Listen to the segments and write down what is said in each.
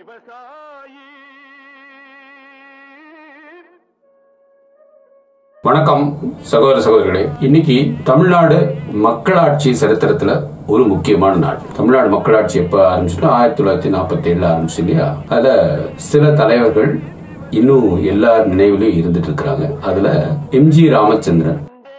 வணக்கம் சகோதர சகோதரிகளே இன்னைக்கு தமிழ்நாடு மக்களாட்சி சரித்திரத்துல ஒரு முக்கியமான நாள் தமிழ்நாடு மக்களாட்சி எப்ப ஆரம்பிச்சுட்டோம் ஆயிரத்தி தொள்ளாயிரத்தி நாற்பத்தி ஏழுல ஆரம்பிச்சு இல்லையா அதுல சில தலைவர்கள் இன்னும் எல்லார் நினைவிலும் இருந்துட்டு இருக்கிறாங்க அதுல எம்ஜி ராமச்சந்திரன்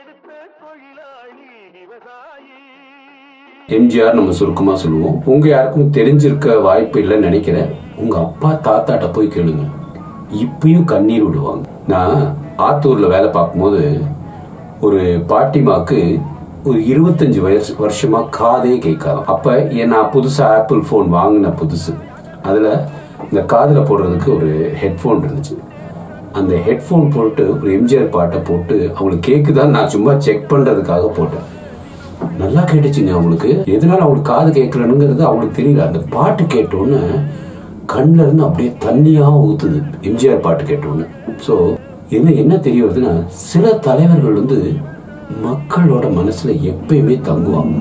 எம்ஜிஆர் நம்ம சுருக்கமா சொல்லுவோம் உங்க யாருக்கும் தெரிஞ்சிருக்க வாய்ப்பு இல்லைன்னு நினைக்கிறேன் உங்க அப்பா தாத்தாட்ட போய் கேளுங்க இப்பயும் கண்ணீர் விடுவாங்க நான் ஆத்தூர்ல வேலை பார்க்கும்போது ஒரு பாட்டிமாக்கு ஒரு இருபத்தஞ்சு வயசு வருஷமா காதே கேட்காது அப்ப ஏன் நான் புதுசா ஆப்பிள் ஃபோன் வாங்கின புதுசு அதுல இந்த காதுல போடுறதுக்கு ஒரு ஹெட்ஃபோன் இருந்துச்சு அந்த ஹெட்ஃபோன் போட்டு ஒரு எம்ஜிஆர் பாட்டை போட்டு அவங்களுக்கு கேக்குதான்னு நான் சும்மா செக் பண்றதுக்காக போட்டேன் நல்லா கேட்டுச்சுங்க அவங்களுக்கு எதனால அவங்களுக்கு காது கேட்கலனுங்கிறது அவங்களுக்கு தெரியல அந்த பாட்டு கேட்டோன்னு கண்ணுல இருந்து அப்படியே தண்ணியா ஊத்துது எம்ஜிஆர் பாட்டு கேட்டோன்னு ஸோ என்ன என்ன தெரிய வருதுன்னா சில தலைவர்கள் வந்து மக்களோட மனசுல எப்பயுமே தங்குவாங்க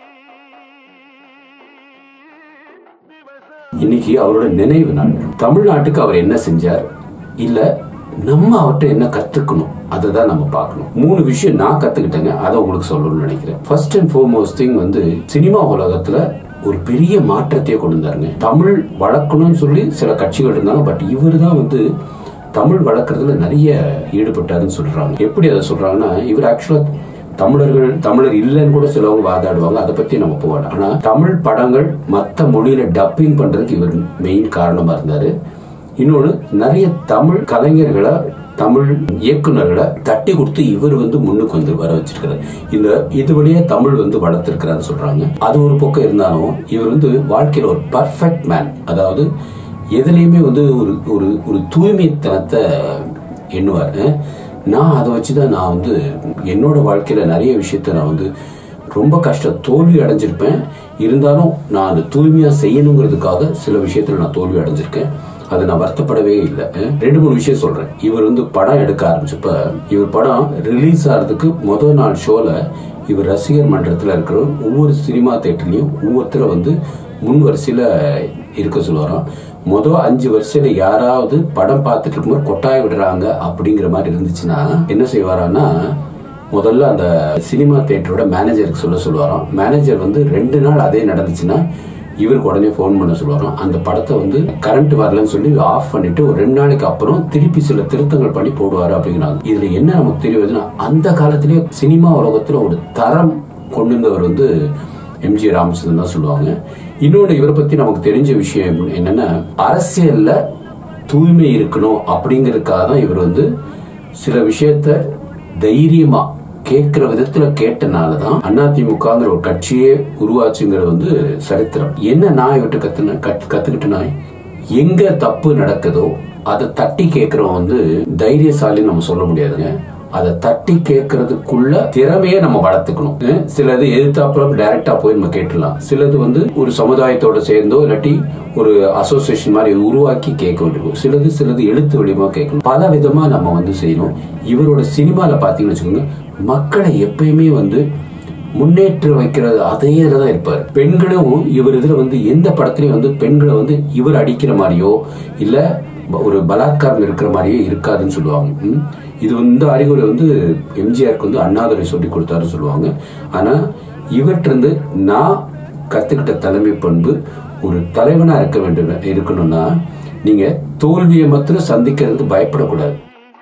இன்னைக்கு அவரோட நினைவு நாள் தமிழ்நாட்டுக்கு அவர் என்ன செஞ்சார் இல்ல நம்ம அவர்கிட்ட என்ன கத்துக்கணும் அதை தான் நம்ம பார்க்கணும் மூணு விஷயம் நான் கத்துக்கிட்டேங்க அதை உங்களுக்கு சொல்லணும்னு நினைக்கிறேன் ஃபர்ஸ்ட் அண்ட் ஃபோர்மோஸ்ட் திங் வந்து சினிமா உலகத்துல ஒரு பெரிய மாற்றத்தையே கொண்டு வந்தாருங்க தமிழ் வளர்க்கணும்னு சொல்லி சில கட்சிகள் இருந்தாங்க பட் இவர் தான் வந்து தமிழ் வளர்க்கறதுல நிறைய ஈடுபட்டாருன்னு சொல்றாங்க எப்படி அதை சொல்றாங்கன்னா இவர் ஆக்சுவலா தமிழர்கள் தமிழர் இல்லைன்னு கூட சிலவங்க வாதாடுவாங்க அதை பத்தி நம்ம போகலாம் ஆனா தமிழ் படங்கள் மத்த மொழியில டப்பிங் பண்றதுக்கு இவர் மெயின் காரணமா இருந்தாரு இன்னொன்னு நிறைய தமிழ் கலைஞர்களை தமிழ் இயக்குனர்களை தட்டி கொடுத்து இவர் வந்து முன்னுக்கு வந்து வர வச்சிருக்காரு இந்த இது வழியா தமிழ் வந்து வளர்த்திருக்கிறான்னு சொல்றாங்க அது ஒரு பக்கம் இருந்தாலும் இவர் வந்து வாழ்க்கையில ஒரு பர்ஃபெக்ட் மேன் அதாவது எதுலையுமே வந்து ஒரு ஒரு ஒரு தூய்மைத்தனத்தை எண்ணுவார் நான் அதை வச்சுதான் நான் வந்து என்னோட வாழ்க்கையில நிறைய விஷயத்த நான் வந்து ரொம்ப கஷ்டம் தோல்வி அடைஞ்சிருப்பேன் இருந்தாலும் நான் அந்த தூய்மையா செய்யணுங்கிறதுக்காக சில விஷயத்துல நான் தோல்வி அடைஞ்சிருக்கேன் அதை நான் வருத்தப்படவே இல்லை ரெண்டு மூணு விஷயம் சொல்றேன் இவர் வந்து படம் எடுக்க ஆரம்பிச்சப்ப இவர் படம் ரிலீஸ் ஆகிறதுக்கு முதல் நாள் ஷோல இவர் ரசிகர் மன்றத்தில் இருக்கிற ஒவ்வொரு சினிமா தேட்டர்லயும் ஒவ்வொருத்தரை வந்து முன் வரிசையில இருக்க சொல்லுவாராம் மொதல் அஞ்சு வருஷத்துல யாராவது படம் பார்த்துட்டு இருக்கும்போது கொட்டாய விடுறாங்க அப்படிங்கிற மாதிரி இருந்துச்சுன்னா என்ன செய்வாரான்னா முதல்ல அந்த சினிமா தேட்டரோட மேனேஜருக்கு சொல்ல சொல்லுவாராம் மேனேஜர் வந்து ரெண்டு நாள் அதே நடந்துச்சுன்னா இவருக்கு உடனே ஃபோன் பண்ண சொல்லுவாராம் அந்த படத்தை வந்து கரண்ட் வரலன்னு சொல்லி ஆஃப் பண்ணிட்டு ஒரு ரெண்டு நாளைக்கு அப்புறம் திருப்பி சில திருத்தங்கள் பண்ணி போடுவாரு அப்படிங்கிறாங்க இதுல என்ன நமக்கு தெரிய வருதுன்னா அந்த காலத்திலேயே சினிமா உலகத்துல ஒரு தரம் கொண்டு வந்தவர் வந்து எம்ஜி ராமச்சந்திரன் தான் சொல்லுவாங்க இன்னொன்று இவரை பத்தி நமக்கு தெரிஞ்ச விஷயம் என்னன்னா அரசியல்ல தூய்மை இருக்கணும் அப்படிங்கறதுக்காக தான் இவர் வந்து சில விஷயத்த தைரியமா கேட்கிற விதத்துல கேட்டனாலதான் அதிமுகங்கிற ஒரு கட்சியே உருவாச்சுங்கிறது வந்து சரித்திரம் என்ன நான் இவர்கிட்ட கத்துன கத்- கத்துக்கிட்டேன்னா எங்க தப்பு நடக்குதோ அதை தட்டி கேட்கறவன் வந்து தைரியசாலின்னு நம்ம சொல்ல முடியாதுங்க அதை தட்டி கேட்கறதுக்குள்ள திறமையை நம்ம வளர்த்துக்கணும் அஹ் சிலது எதிர்த்தாப்புல டைரக்டா போய் நம்ம கேட்டுலாம் சிலது வந்து ஒரு சமுதாயத்தோட சேர்ந்தோ இல்லாட்டி ஒரு அசோசியேஷன் மாதிரி உருவாக்கி கேட்க வேண்டியிருக்கும் சிலது சிலது எழுத்து வடிவமா கேட்கணும் பல விதமா நம்ம வந்து செய்யணும் இவரோட சினிமால பாத்தீங்கன்னு வச்சுக்கோங்க மக்களை எப்பயுமே வந்து முன்னேற்ற வைக்கிறது அதே இதுல தான் இருப்பார் பெண்களும் இவர் இதுல வந்து எந்த படத்துலயும் வந்து பெண்களை வந்து இவர் அடிக்கிற மாதிரியோ இல்ல ஒரு பலாத்காரம் இருக்கிற மாதிரியே இருக்காதுன்னு சொல்லுவாங்க ம். இது வந்து அறிகுறி வந்து எம்ஜிஆருக்கு வந்து அண்ணாதுரை சொல்லி கொடுத்தாருன்னு சொல்லுவாங்க ஆனா இவர்கிட்ட இருந்து நான் கத்துக்கிட்ட தலைமை பண்பு ஒரு தலைவனா இருக்க வேண்டும் இருக்கணும்னா நீங்க தோல்வியை மாத்திரம் சந்திக்கிறதுக்கு பயப்படக்கூடாது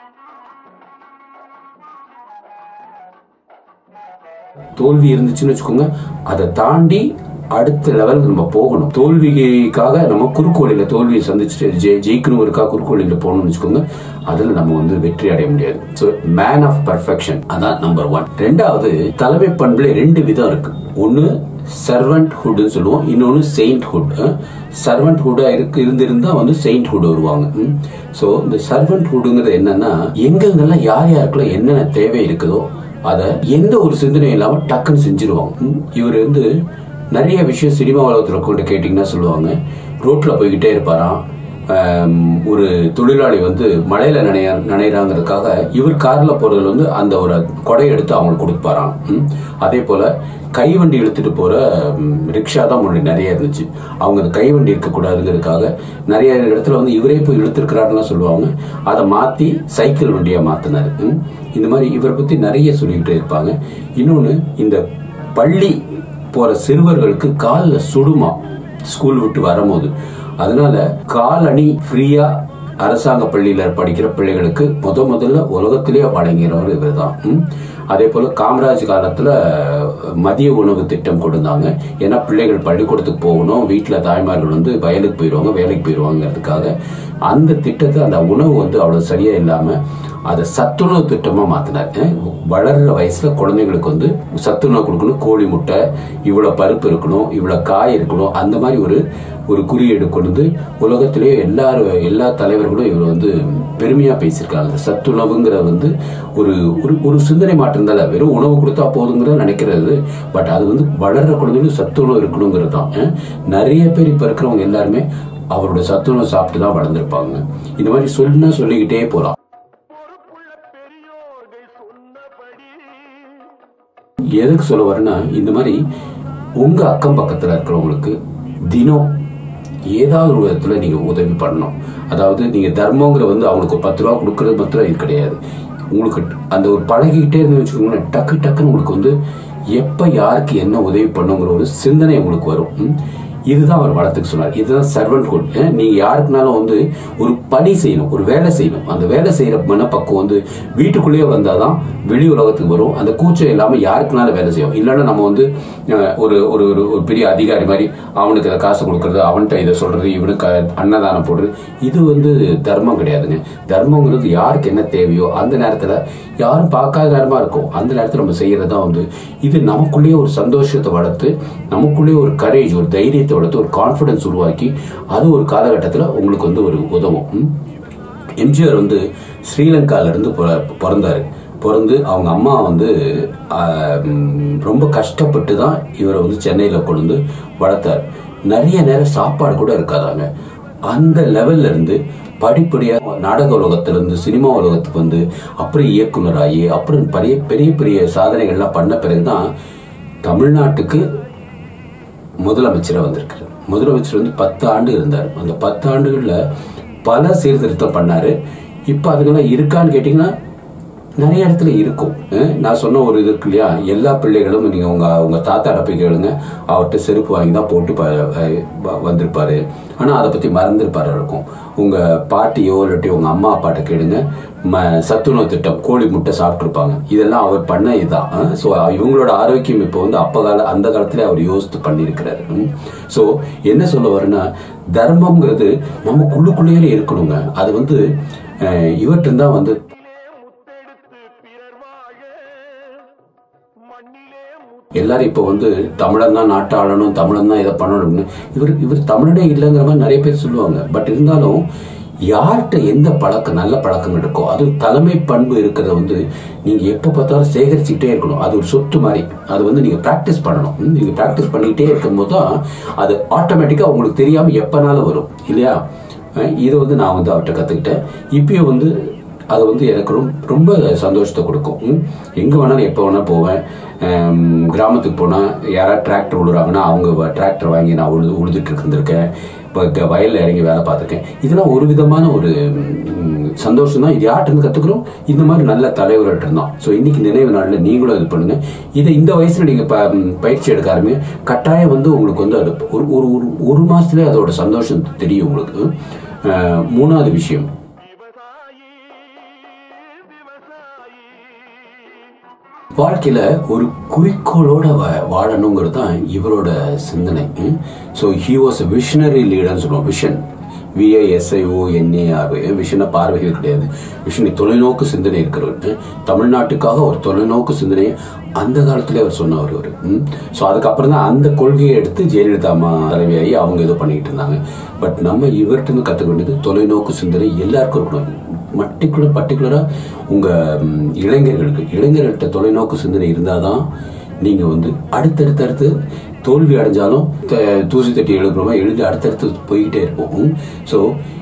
தோல்வி இருந்துச்சுன்னு வச்சுக்கோங்க அதை தாண்டி அடுத்த லெவலுக்கு நம்ம போகணும் தோல்விக்காக நம்ம குறுக்கு வழியில தோல்வியை சந்திச்சுட்டு ஜெய் ஜெயிக்கணுங்கிறதுக்காக குறுக்கு வழியில போகணும்னு வச்சுக்கோங்க அதுல நம்ம வந்து வெற்றி அடைய முடியாது ஸோ மேன் ஆஃப் பர்ஃபெக்ஷன் அதான் நம்பர் ஒன் ரெண்டாவது தலைமை பண்புல ரெண்டு விதம் இருக்கு ஒன்னு சர்வன்ட் ஹுட்னு சொல்லுவோம் இன்னொன்னு செயின்ட் ஹுட் சர்வன்ட் ஹுட்டா இருக்கு இருந்திருந்தா வந்து செயின்ட் ஹுட் வருவாங்க ஸோ இந்த சர்வன்ட் ஹுட்டுங்கிறது என்னன்னா எங்கெங்கெல்லாம் யார் யாருக்கெல்லாம் என்னென்ன தேவை இருக்குதோ அதை எந்த ஒரு சிந்தனையும் இல்லாம டக்குன்னு செஞ்சிருவாங்க ம், இவர் வந்து நிறைய விஷயம் சினிமா உலகத்துல கொண்டு கேட்டீங்கன்னா சொல்லுவாங்க ரோட்ல போய்கிட்டே இருப்பாராம் ஆம், ஒரு தொழிலாளி வந்து மழையில நனைய நனைகிறாங்கிறதுக்காக இவர் கார்ல போறதுல வந்து அந்த ஒரு கொடை எடுத்து அவங்களுக்கு கொடுப்பாராம் ம். அதே போல கைவண்டி இழுத்துட்டு போற ம், ரிக்ஷா தான் முன்னாடி நிறைய இருந்துச்சு அவங்க அந்த கைவண்டி இருக்கக்கூடாதுங்கிறதுக்காக நிறைய இடத்துல வந்து இவரே போய் இழுத்துருக்கிறாருலாம் சொல்லுவாங்க அதை மாத்தி சைக்கிள் வண்டியா மாத்தினாரு ம். இந்த மாதிரி இவரை பத்தி நிறைய சொல்லிக்கிட்டே இருப்பாங்க இன்னொன்னு இந்த பள்ளி போற சிறுவர்களுக்கு காலில் சுடுமா ஸ்கூல் விட்டு வரும்போது அதனால கால் அணி ஃப்ரீயா அரசாங்க பள்ளியில படிக்கிற பிள்ளைகளுக்கு முத முதல்ல உலகத்திலேயே வழங்கிறவர் இவர் தான் அதே போல காமராஜ் காலத்துல மதிய உணவு திட்டம் கொடுத்தாங்க ஏன்னா பிள்ளைகள் பள்ளிக்கூடத்துக்கு போகணும் வீட்டுல தாய்மார்கள் வந்து வயலுக்கு போயிடுவாங்க வேலைக்கு போயிடுவாங்கிறதுக்காக அந்த திட்டத்தை அந்த உணவு வந்து அவ்வளவு சரியா இல்லாம அதை சத்துணவு திட்டமா மாத்தினார் அஹ் வளர்ற வயசுல குழந்தைங்களுக்கு வந்து சத்துணவு கொடுக்கணும் கோழி முட்டை இவ்வளவு பருப்பு இருக்கணும் இவ்வளவு காய் இருக்கணும் அந்த மாதிரி ஒரு ஒரு குறியீடு கொண்டு வந்து உலகத்திலேயே எல்லாரும் எல்லா தலைவர்களும் இவர் வந்து பெருமையா பேசியிருக்காங்க சத்துணவுங்கிறது வந்து ஒரு ஒரு ஒரு சிந்தனை மாற்றம் தான் வெறும் உணவு கொடுத்தா போதுங்கிறத நினைக்கிறது பட் அது வந்து வளர்ற குழந்தைகளும் சத்துணவு இருக்கணுங்கிறது தான் அஹ் நிறைய பேர் இப்ப இருக்கிறவங்க எல்லாருமே அவரோட சத்துணவு சாப்பிட்டு தான் வளர்ந்துருப்பாங்க இந்த மாதிரி சொன்னா சொல்லிக்கிட்டே போலாம் பொறுப்புள்ள பெரியோர்கள் சொன்னபடி எதுக்கு சொல்ல வரேன்னா இந்த மாதிரி உங்க அக்கம் பக்கத்துல இருக்கிறவங்களுக்கு தினம் ஏதாவது ஒரு விதத்துல நீங்க உதவி பண்ணணும் அதாவது நீங்க தர்மங்கிற வந்து அவங்களுக்கு ஒரு பத்து ரூபா கொடுக்கறது மாத்திரம் இது கிடையாது உங்களுக்கு அந்த ஒரு பழகிக்கிட்டே இருந்து வச்சுக்கோங்களேன் டக்கு டக்குன்னு உங்களுக்கு வந்து எப்ப யாருக்கு என்ன உதவி பண்ணுங்கிற ஒரு சிந்தனை உங்களுக்கு வரும் ம்? இதுதான் அவர் வளர்த்துக்கு சொன்னார் இதுதான் சர்வன்ட் குட் நீங்க யாருக்குனாலும் வந்து ஒரு பணி செய்யணும் ஒரு வேலை செய்யணும் அந்த வேலை செய்யற மனப்பக்குவம் வந்து வீட்டுக்குள்ளேயே வந்தாதான் வெளி உலகத்துக்கு வரும் அந்த கூச்சம் இல்லாம யாருக்குனாலும் வேலை செய்யும் இல்லைன்னா நம்ம வந்து அஹ், ஒரு ஒரு ஒரு ஒரு பெரிய அதிகாரி மாதிரி அவனுக்கு இதை காசு கொடுக்கறது அவன்கிட்ட இதை சொல்றது இவனுக்கு அன்னதானம் போடுறது இது வந்து தர்மம் கிடையாதுங்க தர்மங்கிறது யாருக்கு என்ன தேவையோ அந்த நேரத்துல யாரும் பார்க்காத நேரமா இருக்கும் அந்த நேரத்துல நம்ம செய்யறது தான் வந்து இது நமக்குள்ளேயே ஒரு சந்தோஷத்தை வளர்த்து நமக்குள்ளேயே ஒரு கரேஜ் ஒரு தைரியத்தை வளர்த்து ஒரு கான்ஃபிடன்ஸ் உருவாக்கி அது ஒரு காலகட்டத்துல உங்களுக்கு வந்து ஒரு உதவும் ம்? எம்ஜிஆர் வந்து ஸ்ரீலங்கால இருந்து பிற- பிறந்தாரு பிறந்து அவங்க அம்மா வந்து ஆஹ், ம், ரொம்ப கஷ்டப்பட்டு தான் இவரை வந்து சென்னையில கொண்டு வந்து வளர்த்தார் நிறைய நேரம் சாப்பாடு கூட இருக்காதாங்க அந்த லெவல்ல இருந்து படிப்படியா நாடக உலகத்துல இருந்து சினிமா உலகத்துக்கு வந்து அப்புறம் இயக்குனராகி அப்புறம் பெரிய பெரிய பெரிய சாதனைகள்லாம் பண்ண பிறகுதான் தமிழ்நாட்டுக்கு முதலமைச்சராக வந்திருக்காரு முதலமைச்சர் வந்து பத்து ஆண்டு இருந்தார் அந்த பத்து ஆண்டுகள்ல பல சீர்திருத்தம் பண்ணாரு இப்ப அதுக்கெல்லாம் இருக்கான்னு கேட்டீங்கன்னா நிறைய இடத்துல இருக்கும் அஹ் நான் சொன்ன ஒரு இது இருக்கு இல்லையா எல்லா பிள்ளைகளும் நீங்க உங்க உங்க தாத்தாட்ட போய் கேளுங்க அவர்கிட்ட செருப்பு வாங்கி தான் போட்டு ப- அஹ் வ- வந்திருப்பாரு ஆனா அதை பத்தி மறந்துருப்பாரு இருக்கும் உங்க பாட்டியோ இல்லாட்டி உங்க அம்மா அப்பாட்ட கேளுங்க ம- சத்துணவு திட்டம் கோழி முட்டை சாப்பிட்டுருப்பாங்க இதெல்லாம் அவர் பண்ண இதுதான் ஸோ இவங்களோட ஆரோக்கியம் இப்போ வந்து அப்ப கால அந்த காலத்துல அவர் யோசித்து பண்ணியிருக்கிறாரு ஸோ என்ன சொல்ல வரேன்னா தர்மம்ங்கிறது நமக்குள்ளுக்குள்ளேயே இருக்கணுங்க அது வந்து அஹ், இவர்கிட்ட தான் வந்து மண்ணிலே முத்தெடுத்து பிறர் வாழ மண்ணிலே முத்து எல்லாரும் இப்போ வந்து தமிழன் தான் நாட்டை ஆளணும் தமிழன் தான் இதை பண்ணணும்னு இவர் இவர் தமிழனே இல்லைங்கிற மாதிரி நிறைய பேர் சொல்லுவாங்க பட் இருந்தாலும் யார்கிட்ட எந்த பழக்கம் நல்ல பழக்கங்கள் இருக்கோ அது தலைமை பண்பு இருக்கிறத வந்து நீங்க எப்ப பார்த்தாலும் சேகரிச்சுக்கிட்டே இருக்கணும் அது ஒரு சொத்து மாதிரி அது வந்து நீங்க பிராக்டிஸ் பண்ணணும் ம், நீங்க பிராக்டிஸ் பண்ணிக்கிட்டே இருக்கும்போது தான் அது ஆட்டோமேட்டிக்கா உங்களுக்கு தெரியாம எப்பனாலும் வரும் இல்லையா அஹ் இதை வந்து நான் வந்து அவர்கிட்ட கத்துக்கிட்டேன் இப்பயும் வந்து அது வந்து எனக்கு ரொம்ப ரொம்ப சந்தோஷத்தை கொடுக்கும் ம். எங்க வேணாலும் எப்போ வேணா போவேன் ஆம், கிராமத்துக்கு போனா யாராவது டிராக்டர் விடுறாங்கன்னா அவங்க டிராக்டர் வாங்கி நான் உழுது உழுதுட்டு இருந்திருக்கேன் இப்போ க- வயல்ல இறங்கி வேலை பார்த்துருக்கேன் இதெல்லாம் ஒரு விதமான ஒரு ம், சந்தோஷம் தான் இது யார்கிட்ட இருந்து கத்துக்கிறோம் இந்த மாதிரி நல்ல தலைவர்கள்ட்ட இருந்தோம் ஸோ இன்னைக்கு நினைவு நாளில் நீங்களும் இது பண்ணுங்க இதை இந்த வயசுல நீங்க ப- ம், பயிற்சி எடுக்க ஆரம்பிங்க கட்டாயம் வந்து உங்களுக்கு வந்து அது ஒரு ஒரு ஒரு ஒரு மாசத்துலயே அதோட சந்தோஷம் தெரியும் உங்களுக்கு அஹ், மூணாவது விஷயம் விவசாயி விவசாயி வாழ்க்கையில ஒரு குறிக்கோளோட வா- வாழணுங்கிறது தான் இவரோட சிந்தனை so he was a visionary லீடர்னு சொல்லுவோம் விஷன் விஐஎஸ்ஐஓ என்ஏஆர் விஷன பார்வைகள் கிடையாது விஷன் தொலைநோக்கு சிந்தனை இருக்கிறவர் தமிழ்நாட்டுக்காக ஒரு தொலைநோக்கு சிந்தனையை அந்த காலத்திலே அவர் சொன்னவர் அவர் ஸோ அதுக்கப்புறம் தான் அந்த கொள்கையை எடுத்து ஜெயலலிதா அம்மா தலைவியாகி அவங்க ஏதோ பண்ணிக்கிட்டு இருந்தாங்க பட் நம்ம இவர்கிட்ட இருந்து கற்றுக்க வேண்டியது தொலைநோக்கு சிந்தனை எல்லாருக்கும் இருக்கணும் பர்டிகுலர் பர்டிகுலராக உங்கள் இளைஞர்களுக்கு இளைஞர்கள்ட்ட தொலைநோக்கு சிந்தனை இருந்தால் தான் நீங்கள் வந்து அடுத்தடுத்து அடுத்து தோல்வி அடைஞ்சாலும் த- தூசி தட்டி எழுப்புறோமா எழுதி அடுத்தடுத்து போய்கிட்டே இருப்போம் ஸோ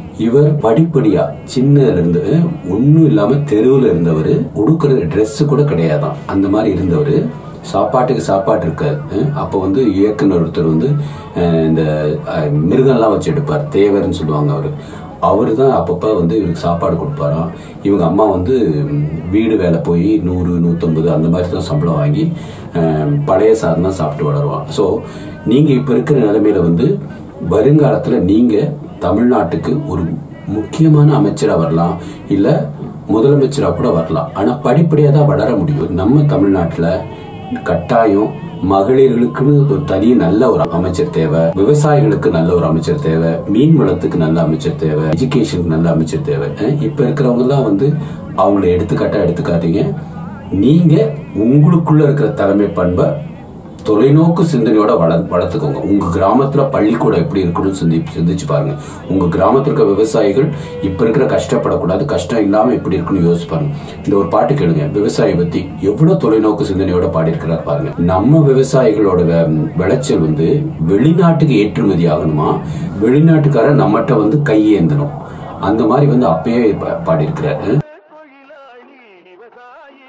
இவர் படிப்படியா சின்னதுல இருந்து ஒன்றும் இல்லாம தெருவில் இருந்தவர் உடுக்கிற Dress கூட கிடையாதான் அந்த மாதிரி இருந்தவர் சாப்பாட்டுக்கு சாப்பாடு இருக்காது அஹ் அப்போ வந்து இயக்குனர் ஒருத்தர் வந்து அஹ் இந்த அஹ், மிருகம்லாம் வச்சு எடுப்பார் தேவர்னு சொல்லுவாங்க அவர் அவர் தான் அப்பப்போ வந்து இவருக்கு சாப்பாடு கொடுப்பாராம் இவங்க அம்மா வந்து ம், வீடு வேலை போய் நூறு நூற்றம்பது அந்த மாதிரி தான் சம்பளம் வாங்கி அஹ், பழைய சாதம் தான் சாப்பிட்டு வளருவான் ஸோ நீங்கள் இப்போ இருக்கிற நிலைமையில வந்து வருங்காலத்தில் நீங்கள் தமிழ்நாட்டுக்கு ஒரு முக்கியமான அமைச்சராக வரலாம் இல்லை முதலமைச்சராக கூட வரலாம் ஆனால் படிப்படியாக தான் வளர முடியும் நம்ம தமிழ்நாட்டில் கட்டாயம் மகளிர்களுக்குன்னு ஒரு தனி நல்ல ஒரு அமைச்சர் தேவை விவசாயிகளுக்கு நல்ல ஒரு அமைச்சர் தேவை மீன் வளத்துக்கு நல்ல அமைச்சர் தேவை எஜுகேஷனுக்கு நல்ல அமைச்சர் தேவை அஹ் இப்ப இருக்கிறவங்க எல்லாம் வந்து அவங்கள எடுத்துக்காட்டா எடுத்துக்காதீங்க நீங்க உங்களுக்குள்ள இருக்கிற தலைமை பண்பை தொலைநோக்கு சிந்தனையோட வள வளர்த்துக்கோங்க உங்க கிராமத்துல பள்ளிக்கூடம் எப்படி இருக்கணும்னு சிந்தி சிந்திச்சு பாருங்க உங்க கிராமத்துல இருக்க விவசாயிகள் இப்ப இருக்கிற கஷ்டப்படக்கூடாது கஷ்டம் இல்லாம எப்படி இருக்கணும்னு யோசிச்சு பாருங்க இந்த ஒரு பாட்டு கேளுங்க விவசாயி பத்தி எவ்வளவு தொலைநோக்கு சிந்தனையோட பாடியிருக்கிறார் பாருங்க நம்ம விவசாயிகளோட வெ- விளைச்சல் வந்து வெளிநாட்டுக்கு ஏற்றுமதி ஆகணுமா வெளிநாட்டுக்காரன் நம்மகிட்ட வந்து கையேந்தணும் அந்த மாதிரி வந்து அப்பயே பா- பாடியிருக்கிறாரு தொழிலாளி விவசாயி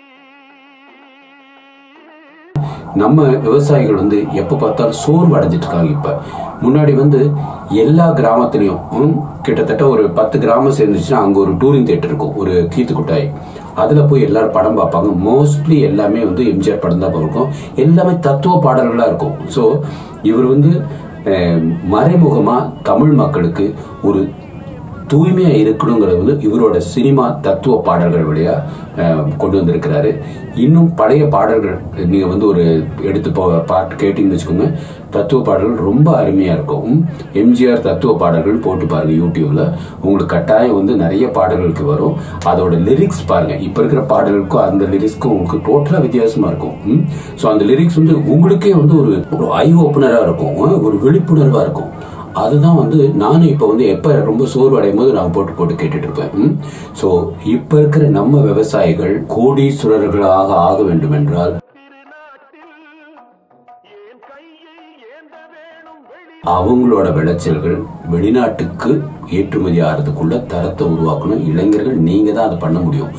நம்ம விவசாயிகள் வந்து எப்ப பார்த்தாலும் சோர்வு அடைஞ்சிட்டு இருக்காங்க இப்ப முன்னாடி வந்து எல்லா கிராமத்துலயும் ம், கிட்டத்தட்ட ஒரு பத்து கிராமம் சேர்ந்துச்சுன்னா அங்க ஒரு டூரிங் தியேட்டர் இருக்கும் ஒரு கீத்து குட்டாய் அதுல போய் எல்லாரும் படம் பார்ப்பாங்க மோஸ்ட்லி எல்லாமே வந்து எம்ஜிஆர் படம் தான் இருக்கும் எல்லாமே தத்துவ பாடல்களா இருக்கும் ஸோ இவர் வந்து அஹ், மறைமுகமா தமிழ் மக்களுக்கு ஒரு தூய்மையா இருக்கணுங்கிறது வந்து இவரோட சினிமா தத்துவ பாடல்கள் வழியா அஹ், கொண்டு வந்திருக்கிறாரு இன்னும் பழைய பாடல்கள் நீங்க வந்து ஒரு எடுத்து போ பாட்டு கேட்டீங்கன்னு வச்சுக்கோங்க தத்துவ பாடல்கள் ரொம்ப அருமையா இருக்கும் எம்ஜிஆர் தத்துவ பாடல்கள் போட்டு பாருங்க யூடியூப்ல உங்களுக்கு கட்டாயம் வந்து நிறைய பாடல்களுக்கு வரும் அதோட லிரிக்ஸ் பாருங்க இப்ப இருக்கிற பாடல்களுக்கும் அந்த லிரிக்ஸ்க்கும் உங்களுக்கு டோட்டலா வித்தியாசமா இருக்கும் ஸோ அந்த லிரிக்ஸ் வந்து உங்களுக்கே வந்து ஒரு ஒரு ஐ ஓப்பனரா இருக்கும் அஹ், ஒரு விழிப்புணர்வா இருக்கும் அதுதான் வந்து நானும் இப்போ வந்து எப்போ ரொம்ப சோர்வு அடையும் போது நான் போட்டு போட்டு கேட்டுட்டு இருப்பேன் ஸோ இப்போ இருக்கிற நம்ம விவசாயிகள் கோடீஸ்வரர்களாக ஆக வேண்டும் என்றால் திருநாட்டில் ஏன் கையை ஏந்த வேணும் வெளி அவங்களோட விளைச்சல்கள் வெளிநாட்டுக்கு ஏற்றுமதி ஆகிறதுக்குள்ள தரத்தை உருவாக்கணும் இளைஞர்கள் நீங்க தான் அதை பண்ண முடியும்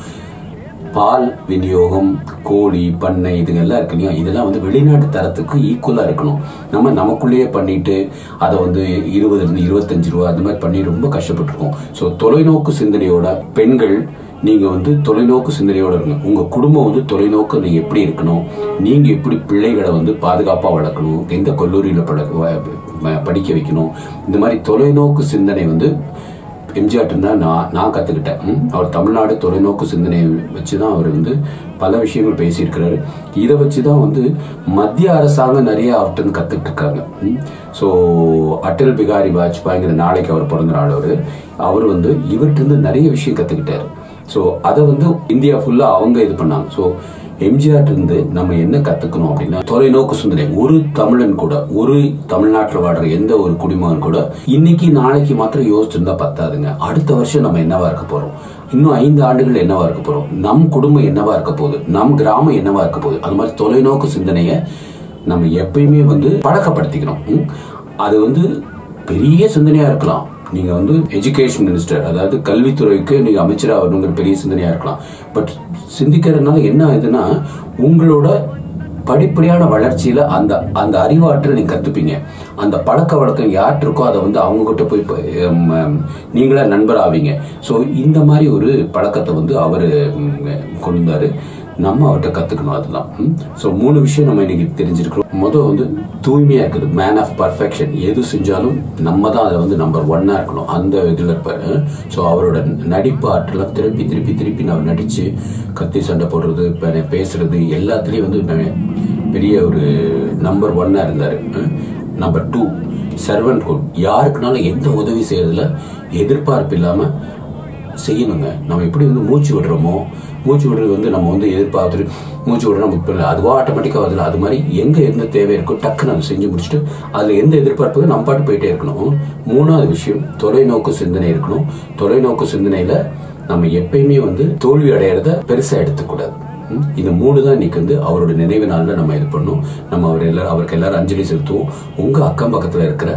பால் விநியோகம் கோழி பண்ணை இதுங்கெல்லாம் இருக்கு இல்லையா இதெல்லாம் வந்து வெளிநாட்டு தரத்துக்கு ஈக்குவலா இருக்கணும் நம்ம நமக்குள்ளேயே பண்ணிட்டு அதை வந்து இருபதுல இருந்து இருபத்தஞ்சு ரூபா அந்த மாதிரி பண்ணி ரொம்ப கஷ்டப்பட்டிருக்கோம் ஸோ தொலைநோக்கு சிந்தனையோட பெண்கள் நீங்க வந்து தொலைநோக்கு சிந்தனையோட இருங்க உங்க குடும்பம் வந்து தொலைநோக்கு நீங்க எப்படி இருக்கணும் நீங்க எப்படி பிள்ளைகளை வந்து பாதுகாப்பா வளர்க்கணும் எந்த கல்லூரியில பட வ- படிக்க வைக்கணும் இந்த மாதிரி தொலைநோக்கு சிந்தனை வந்து எம்ஜிஆர் தான் நான் நான் கற்றுக்கிட்டேன் ம். அவர் தமிழ்நாடு தொலைநோக்கு சிந்தனையை வச்சு தான் அவர் வந்து பல விஷயங்கள் பேசியிருக்கிறாரு இதை வச்சு தான் வந்து மத்திய அரசாங்கம் நிறைய அவர்கிட்ட இருந்து கற்றுக்கிட்டு இருக்காங்க ஸோ அடல் பிகாரி வாஜ்பாய்ங்கிற நாளைக்கு அவர் பிறந்த நாள் அவர் அவர் வந்து இவர்கிட்ட இருந்து நிறைய விஷயம் கற்றுக்கிட்டாரு ஸோ அதை வந்து இந்தியா ஃபுல்லாக அவங்க இது பண்ணாங்க ஸோ எம்ஜிஆர் இருந்து நம்ம என்ன கத்துக்கணும் அப்படின்னா தொலைநோக்கு சிந்தனை ஒரு தமிழன் கூட ஒரு தமிழ்நாட்டில் வாழ்ற எந்த ஒரு குடிமகன் கூட இன்னைக்கு நாளைக்கு மாத்திரம் யோசிச்சிருந்தா பத்தாதுங்க அடுத்த வருஷம் நம்ம என்னவா இருக்க போறோம் இன்னும் ஐந்து ஆண்டுகள் என்னவா இருக்க போறோம் நம் குடும்பம் என்னவா இருக்க போகுது நம் கிராமம் என்னவா இருக்க போகுது அது மாதிரி தொலைநோக்கு சிந்தனையை நம்ம எப்பயுமே வந்து பழக்கப்படுத்திக்கணும் ம்? அது வந்து பெரிய சிந்தனையா இருக்கலாம் நீங்க வந்து எஜுகேஷன் மினிஸ்டர் அதாவது கல்வித்துறைக்கு நீங்க அமைச்சரா வரணுங்கிற பெரிய சிந்தனையா இருக்கலாம் பட் சிந்திக்கிறதுனால என்ன ஆகுதுன்னா உங்களோட படிப்படியான வளர்ச்சியில அந்த அந்த அறிவாற்றல் நீங்க கத்துப்பீங்க அந்த பழக்க வழக்கம் யார்கிட்ட இருக்கோ அதை வந்து அவங்க கிட்ட போய் ப- ஹம், ஹம், நீங்களா நண்பர் ஆவீங்க ஸோ இந்த மாதிரி ஒரு பழக்கத்தை வந்து அவரு ஹம், கொண்டு வந்தாரு நம்ம அவர்கிட்ட கத்துக்கணும் அதெல்லாம் ஸோ மூணு விஷயம் நம்ம இன்னைக்கு தெரிஞ்சிருக்கிறோம் முதல் வந்து தூய்மையா இருக்குது மேன் ஆஃப் பர்ஃபெக்ஷன் எது செஞ்சாலும் நம்ம தான் அதை வந்து நம்பர் ஒன்னா இருக்கணும் அந்த இதில் இருப்பாரு ஸோ அவரோட நடிப்பு ஆற்றலாம் திருப்பி திருப்பி திருப்பி நான் நடிச்சு கத்தி சண்டை போடுறது பே- பேசுறது எல்லாத்துலேயும் வந்து ந- பெரிய ஒரு நம்பர் ஒன்னா இருந்தாரு நம்பர் டூ சர்வன்ட் குட் யாருக்குனாலும் எந்த உதவி செய்யறதுல எதிர்பார்ப்பு இல்லாம செய்யணுங்க நம்ம எப்படி வந்து மூச்சு விடுறோமோ மூச்சு விடுறது வந்து நம்ம வந்து எதிர்பார்த்துட்டு மூச்சு விடுறோம் நமக்கு இப்போ அதுவா ஆட்டோமேட்டிக்காக வருதுல அது மாதிரி எங்க எந்த தேவை இருக்கோ டக்குன்னு அதை செஞ்சு முடிச்சுட்டு அதுல எந்த எதிர்பார்ப்பு நம்ம பாட்டு போயிட்டே இருக்கணும் மூணாவது விஷயம் தொலைநோக்கு சிந்தனை இருக்கணும் தொலைநோக்கு சிந்தனையில நம்ம எப்பயுமே வந்து தோல்வி அடையிறத பெருசா எடுத்துக்கூடாது ம்? இந்த மூணு தான் இன்னைக்கு வந்து அவரோட நினைவு நாள்ல நம்ம இது பண்ணோம் நம்ம அவர் எல்லாரும் அவருக்கு எல்லாரும் அஞ்சலி செலுத்துவோம் உங்க அக்கம் பக்கத்துல இருக்கிற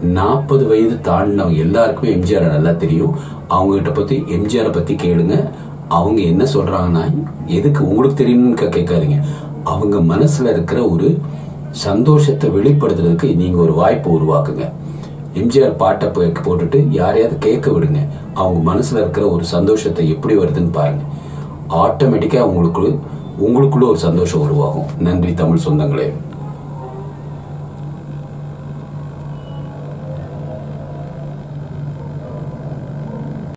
நாற்பது வயது தாண்டினவங்க எல்லாருக்குமே எம்ஜிஆர் நல்லா தெரியும் அவங்க கிட்ட பத்தி எம்ஜிஆரை பத்தி கேளுங்க அவங்க என்ன சொல்றாங்கன்னா எதுக்கு உங்களுக்கு தெரியணும்னு கே- கேட்காதீங்க அவங்க மனசுல இருக்கிற ஒரு சந்தோஷத்தை வெளிப்படுத்துறதுக்கு நீங்க ஒரு வாய்ப்பு உருவாக்குங்க எம்ஜிஆர் பாட்டை போய் போட்டுட்டு யாரையாவது கேட்க விடுங்க அவங்க மனசுல இருக்கிற ஒரு சந்தோஷத்தை எப்படி வருதுன்னு பாருங்க ஆட்டோமேட்டிக்கா உங்களுக்கு உங்களுக்குள்ள ஒரு சந்தோஷம் உருவாகும் நன்றி தமிழ் சொந்தங்களே